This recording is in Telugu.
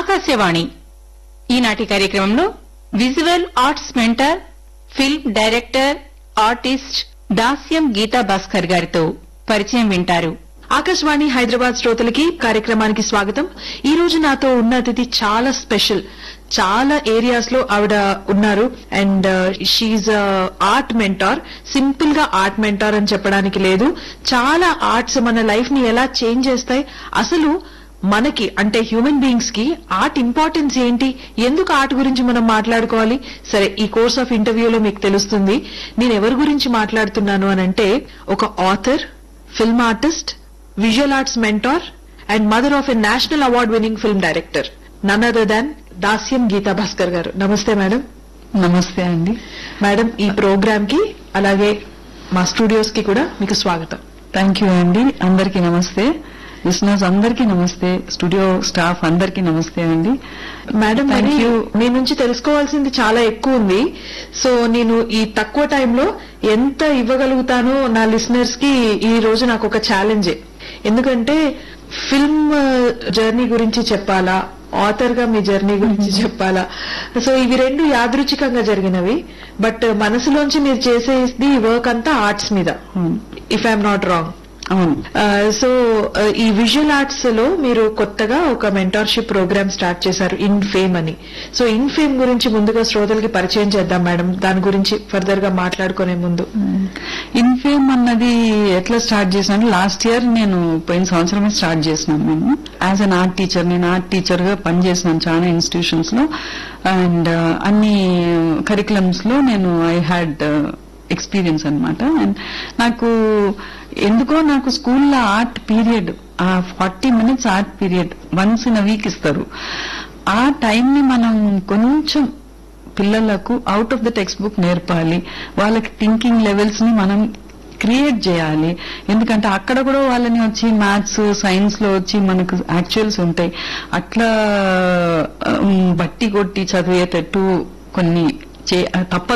ఆకాశవాణి ఈనాటి కార్యక్రమంలో visual arts mentor film director artist Dasyam Geetha Bhaskar గారితో పరిచయం వింటారు ఆకాశవాణి హైదరాబాద్ శ్రోతలకి కార్యక్రమానికి స్వాగతం ఈ రోజు నాతో ఉన్న అతిథి చాలా స్పెషల్ చాలా ఏరియాస్ లో ఆవిడ ఉన్నారు and she art mentor simple గా ఆర్ట్ మెంటార్ అని చెప్పడానికి లేదు చాలా ఆర్ట్స్ మన లైఫ్ ని ఎలా చేంజ్ చేస్తాయి అసలు మనకి అంటే హ్యూమన్ బీయింగ్స్ కి ఆర్ట్ ఇంపార్టెన్స్ ఏంటి ఎందుకు ఆర్ట్ గురించి మనం మాట్లాడుకోవాలి సరే ఈ కోర్స్ ఆఫ్ ఇంటర్వ్యూలో మీకు తెలుస్తుంది నేను ఎవరి గురించి మాట్లాడుతున్నాను అని అంటే ఒక author film artist visual arts mentor and mother of a national award winning film director none other than Dasyam Geetha Bhaskar garu నమస్తే మేడం నమస్తే అండి మేడం ఈ ప్రోగ్రామ్ కి అలాగే మా స్టూడియోస్ కి కూడా మీకు స్వాగతం థ్యాంక్ యూ అండి అందరికీ నమస్తే లిసనర్స్ అందరికీ నమస్తే స్టూడియో స్టాఫ్ అందరికీ నమస్తే అండి మేడం Thank మరి you. మీ నుంచి తెలుసుకోవాల్సింది చాలా ఎక్కువ ఉంది సో నేను ఈ తక్కువ టైంలో ఎంత ఇవ్వగలుగుతానో నా లిసనర్స్ కి ఈ రోజు నాకు ఒక ఛాలెంజే ఎందుకంటే ఫిల్మ్ జర్నీ గురించి చెప్పాలా ఆథర్ గా మీ జర్నీ గురించి చెప్పాలా సో ఇవి రెండు యాదృచ్ఛికంగా జరిగినవి బట్ మనసులోంచి మీరు చేసేది వర్క్ అంతా ఆర్ట్స్ మీద అవును. ఇఫ్ ఐఎమ్ నాట్ రాంగ్ అవును సో ఈ విజువల్ ఆర్ట్స్ లో మీరు కొత్తగా ఒక మెంటార్షిప్ ప్రోగ్రామ్ స్టార్ట్ చేశారు ఇన్ ఫేమ్ అని సో ఇన్ ఫేమ్ గురించి ముందుగా శ్రోతలకి పరిచయం చేద్దాం మేడం దాని గురించి ఫర్దర్ గా మాట్లాడుకునే ముందు ఇన్ఫేమ్ అన్నది ఎట్లా స్టార్ట్ చేసినా లాస్ట్ ఇయర్ నేను పోయిన సంవత్సరమే స్టార్ట్ చేసినాను నేను యాజ్ అన్ ఆర్ట్ టీచర్ నేను ఆర్ట్ టీచర్ గా పనిచేసినాను చాలా ఇన్స్టిట్యూషన్స్ లో అండ్ అన్ని కరికులమ్స్ లో నేను ఐ హ్యాడ్ ఎక్స్పీరియన్స్ అన్నమాట అండ్ నాకు ఎందుకో నాకు స్కూల్లో ఆర్ట్ పీరియడ్ ఆ forty minutes art period once in a week ఇస్తారు ఆ టైం ని మనం కొంచెం పిల్లలకు out of the textbook నేర్పాలి వాళ్ళకి థింకింగ్ లెవెల్స్ ని మనం క్రియేట్ చేయాలి ఎందుకంటే అక్కడ కూడా వాళ్ళని వచ్చి మ్యాథ్స్ సైన్స్ లో వచ్చి మనకు యాక్చువల్స్ ఉంటాయి అట్లా ఉమ్, బట్టి కొట్టి చదివేటట్టు కొన్ని చే తప్ప